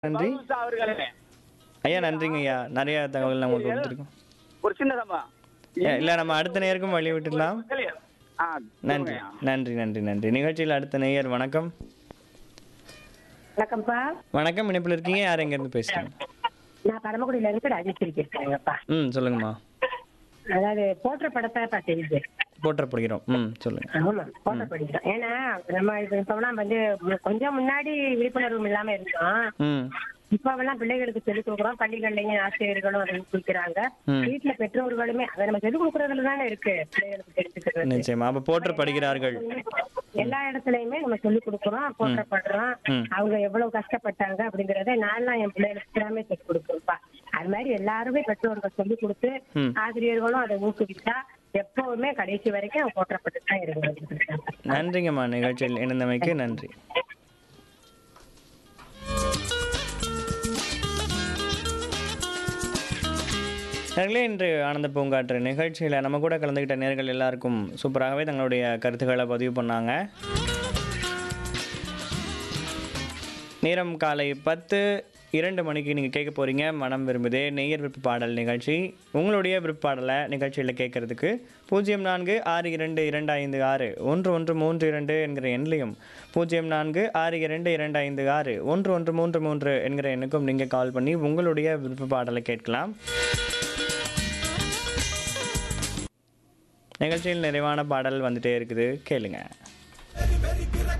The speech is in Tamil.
நன்றி பவுன்ஸ் அவர்களே ஐயா நன்றிங்க ஐயா நிறைய தகவல் நமக்கு கொடுத்துருக்கோம் ஒரு சின்ன சம்பா இல்லை நம்ம அடுத்த நேயருக்கும் வழி விட்டுடலாம் ஆ நன்றி நன்றி நன்றி நன்றி நிகழ்ச்சியில் அடுத்த நேயர் வணக்கம் வணக்கம்ப்பா வணக்கம் இணைப்பில் இருக்கீங்க யார் எங்கேருந்து பேசுகிறீங்க நான் பரமக்குடியில இருந்து ராஜேஸ்வரி பேசுறேங்கப்பா ம் சொல்லுங்கம்மா அதாவது போற்ற படத்தை பா தெரியுது போற்றப்படுகிறோம் ம் சொல்லுங்க ஆமா போற்ற படிக்கிறோம் ஏன்னா நம்ம இப்ப இப்பெல்லாம் வந்து கொஞ்சம் முன்னாடி விழிப்புணர்வு இல்லாம இருந்தோம் ம் இப்பவெல்லாம் பிள்ளைகளுக்கு சொல்லிக் கொடுக்குறோம் பள்ளிகள்லயும் ஆசிரியர்களும் அதை ஊக்குவிக்கிறாங்க ம். வீட்டுல பெற்றோர்களுமே அதை நம்ம சொல்லிக் கொடுக்கறதுல தானே இருக்கு பிள்ளைகளுக்கு தெரிஞ்சுக்கிறது நிச்சயமா அப்போ போற்றப்படுகிறார்கள் எல்லா இடத்துலயுமே நம்ம சொல்லிக் கொடுக்குறோம் போற்றப்படுறோம் ம். அவங்க எவ்வளவு கஷ்டப்பட்டாங்க அப்படிங்கறத நான் என் பிள்ளைகளுக்கு எல்லாமே சொல்லிக் கொடுக்குறோம்ப்பா அது மாதிரி எல்லாருமே பெற்றோர்கள் சொல்லிக் கொடுத்து ம். ஆசிரியர்களும் அதை ஊக்குவிச்சா எப்பவுமே கடைசி வரைக்கும் அவங்க போற்றப்பட்டு தான் இருக்கிறாங்க நன்றிங்கம்மா நிகழ்ச்சியில் இணைந்தமைக்கு நன்றி நேர்களே இன்று ஆனந்த பூங்காற்று நிகழ்ச்சியில் நம்ம கூட கலந்துக்கிட்ட நேர்கள் எல்லாருக்கும் சூப்பராகவே தங்களுடைய கருத்துக்களை பதிவு பண்ணாங்க நேரம் காலை பத்து இரண்டு மணிக்கு நீங்கள் கேட்க போகிறீங்க மனம் விரும்புதே நேயர் விருப்ப பாடல் நிகழ்ச்சி உங்களுடைய விருப்ப பாடலை நிகழ்ச்சியில் கேட்கறதுக்கு பூஜ்ஜியம் நான்கு ஆறு இரண்டு இரண்டு ஐந்து ஆறு ஒன்று ஒன்று மூன்று இரண்டு என்கிற எண்ணிலையும் பூஜ்ஜியம் நான்கு ஆறு இரண்டு இரண்டு ஐந்து ஆறு ஒன்று ஒன்று மூன்று மூன்று என்கிற எண்ணுக்கும் நீங்கள் கால் பண்ணி உங்களுடைய விருப்ப பாடலை கேட்கலாம் நிகழ்ச்சியில் நிறைவான பாடல் வந்துட்டே இருக்குது கேளுங்க